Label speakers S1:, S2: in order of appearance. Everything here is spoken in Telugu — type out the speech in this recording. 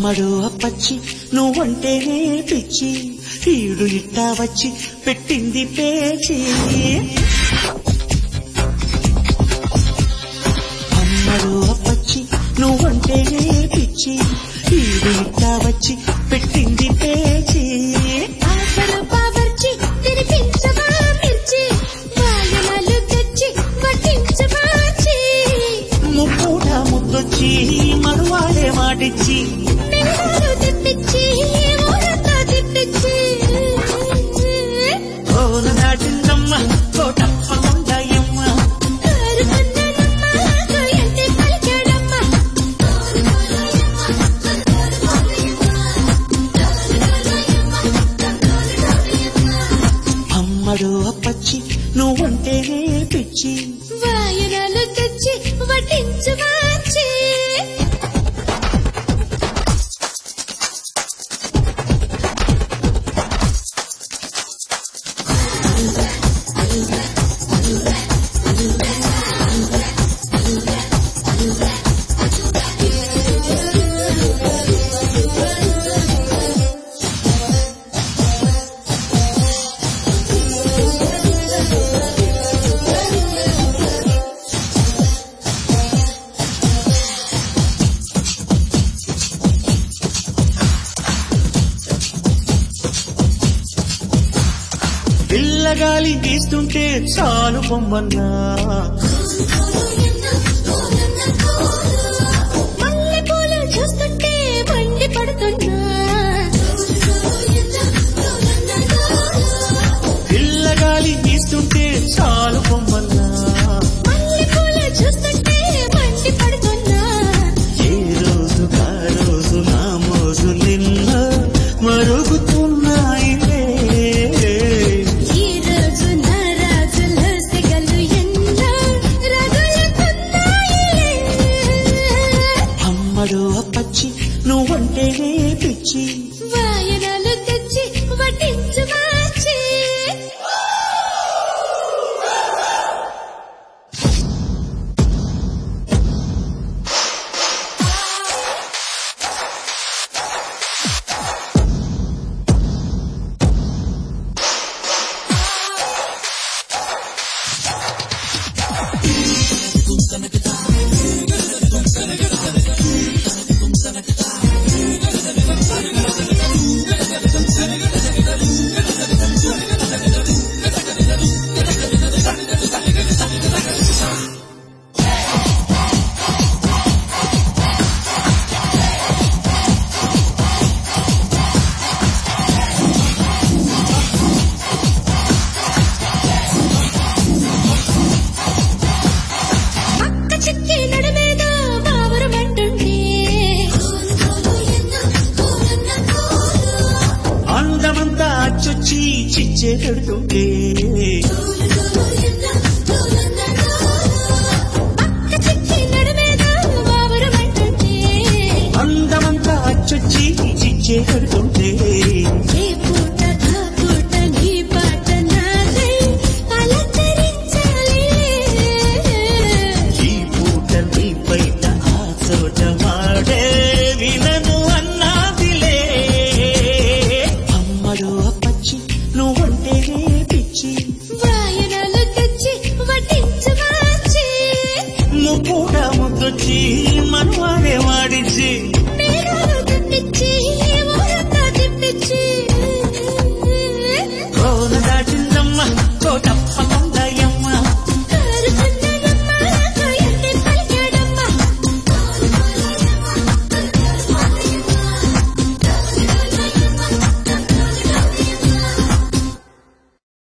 S1: అమ్మడు అప్పచ్చి నువ్వంటేనే పిచ్చి ఈడు ఇట్టా వచ్చి పెట్టింది పేచి అమ్మడు అప్పచ్చి నువ్వంటేనే పిచ్చి ఈడు ఇట్టా వచ్చి పెట్టింది పేచి
S2: ఆసర పావర్చి తినిపించవా మిర్చి వాయనాలు తెచ్చి వడ్డించవాచి
S1: ముప్పూట ముద్దొచ్చి మనువాడే మాటిచ్చి
S2: మెల్లాలు తెప్పించి ఊరంతా తిప్పించి
S1: కోన దాటిందమ్మ కోటప్పకుండాయమ్మ
S2: కారు కొన్నానమ్మా కోయంటే పలికాడమ్మా
S1: అమ్మడు అప్పచ్చి నువ్వంటేనే పిచ్చి
S2: వాయనాలు తెచ్చి వడ్డించవాచి
S1: పిల్లగాలి తీస్తుంటే చాలు పొమ్మన్నా